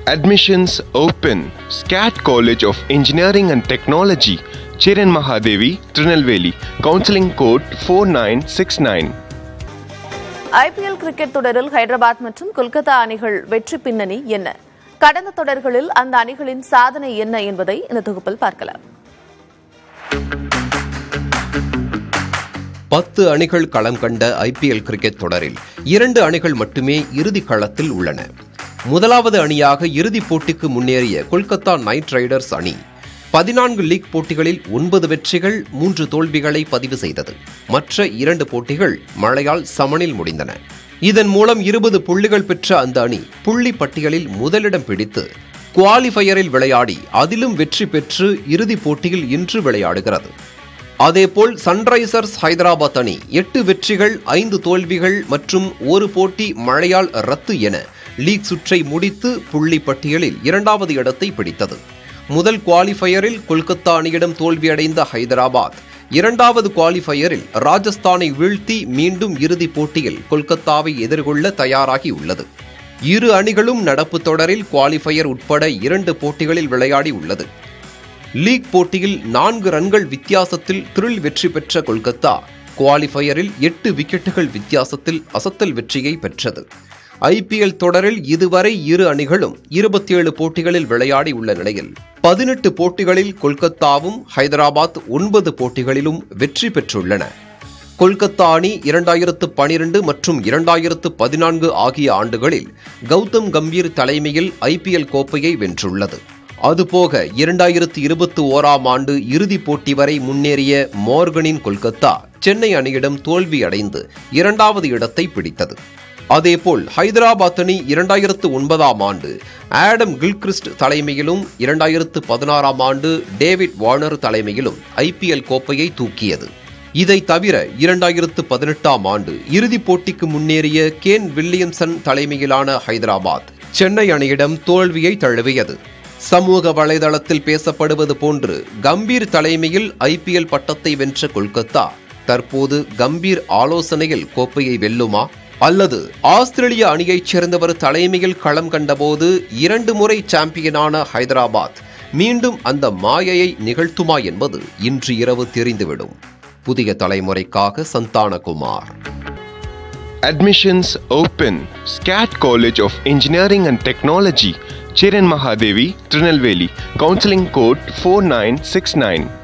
Admissions open. SCAT College of Engineering and Technology, Chiran Mahadevi, Trinelveli. Counseling code 4969. IPL cricket தொடரில் ஹைதராபாத் மற்றும் கொல்கத்தா அணிகள் வெற்றி பின்னணி என்ன கடந்த தொடர்களில் அந்த அணிகளின் சாதனை என்ன என்பதை இந்த தொகுப்பில் பார்க்கலாம் பத்து அணிகள் களம் கண்ட ஐபிஎல் கிரிக்கெட் தொடரில் இரண்டு அணிகள் மட்டுமே இறுதி களத்தில் உள்ளன முதலாவது அணியாக இறுதிப் போட்டிக்கு முன்னேறிய கொல்கத்தா நைட் ரைடர்ஸ் அணி பதினான்கு லீக் போட்டிகளில் ஒன்பது வெற்றிகள் மூன்று தோல்விகளை பதிவு செய்தது மற்ற இரண்டு போட்டிகள் மழையால் சமனில் முடிந்தன இதன் மூலம் இருபது புள்ளிகள் பெற்ற அந்த அணி புள்ளி பட்டியலில் முதலிடம் பிடித்து குவாலிஃபயரில் விளையாடி அதிலும் வெற்றி பெற்று இறுதிப் போட்டியில் இன்று விளையாடுகிறது அதேபோல் சன்ரைசர்ஸ் ஹைதராபாத் அணி எட்டு வெற்றிகள் ஐந்து தோல்விகள் மற்றும் ஒரு போட்டி மழையால் ரத்து என லீக் சுற்றை முடித்து புள்ளி பட்டியலில் இரண்டாவது இடத்தை பிடித்தது முதல் குவாலிஃபயரில் கொல்கத்தா அணியிடம் தோல்வியடைந்த ஹைதராபாத் இரண்டாவது குவாலிஃபயரில் ராஜஸ்தானை வீழ்த்தி மீண்டும் இறுதிப் போட்டியில் கொல்கத்தாவை எதிர்கொள்ள தயாராகி உள்ளது இரு அணிகளும் நடப்பு தொடரில் குவாலிஃபயர் உட்பட இரண்டு போட்டிகளில் விளையாடி உள்ளது லீக் போட்டியில் நான்கு ரன்கள் வித்தியாசத்தில் த்ரில் வெற்றி பெற்ற கொல்கத்தா குவாலிஃபயரில் எட்டு விக்கெட்டுகள் வித்தியாசத்தில் அசத்தல் வெற்றியை பெற்றது ஐபிஎல் தொடரில் இதுவரை இரு அணிகளும் இருபத்தி ஏழு போட்டிகளில் விளையாடி உள்ள நிலையில் பதினெட்டு போட்டிகளில் கொல்கத்தாவும் ஹைதராபாத் ஒன்பது போட்டிகளிலும் வெற்றி பெற்றுள்ளன கொல்கத்தா அணி இரண்டாயிரத்து பனிரெண்டு மற்றும் இரண்டாயிரத்து பதினான்கு ஆகிய ஆண்டுகளில் கௌதம் கம்பீர் தலைமையில் ஐபிஎல் கோப்பையை வென்றுள்ளது அதுபோக இரண்டாயிரத்து இருபத்தி ஓராம் ஆண்டு இறுதிப் போட்டி வரை முன்னேறிய மோர்கனின் கொல்கத்தா சென்னை அணியிடம் தோல்வி அடைந்து இரண்டாவது இடத்தை பிடித்தது அதேபோல் ஹைதராபாத் அணி இரண்டாயிரத்து ஒன்பதாம் ஆண்டு ஆடம் கில்கிறிஸ்ட் தலைமையிலும் இரண்டாயிரத்து பதினாறாம் ஆண்டு டேவிட் வார்னர் தலைமையிலும் ஐபிஎல் கோப்பையை தூக்கியது இதை தவிர இரண்டாயிரத்து பதினெட்டாம் ஆண்டு இறுதிப் போட்டிக்கு முன்னேறிய கேன் வில்லியம்சன் தலைமையிலான ஹைதராபாத் சென்னை அணியிடம் தோல்வியை தழுவியது சமூக வலைதளத்தில் பேசப்படுவது போன்று கம்பீர் தலைமையில் ஐபிஎல் பட்டத்தை வென்ற கொல்கத்தா தற்போது கம்பீர் ஆலோசனையில் கோப்பையை வெல்லுமா அல்லது ஆஸ்திரேலிய அணியைச் சேர்ந்தவர் தலைமையில் களம் கண்டபோது இரண்டு முறை சாம்பியனான ஹைதராபாத் மீண்டும் அந்த மாயையை நிகழ்த்துமா என்பது இன்று இரவு தெரிந்துவிடும் புதிய தலைமுறைக்காக Santhanakumar Admissions open. SCAT College of Engineering and Technology, Chiran Mahadevi, Trinelveli. Counseling code 4969.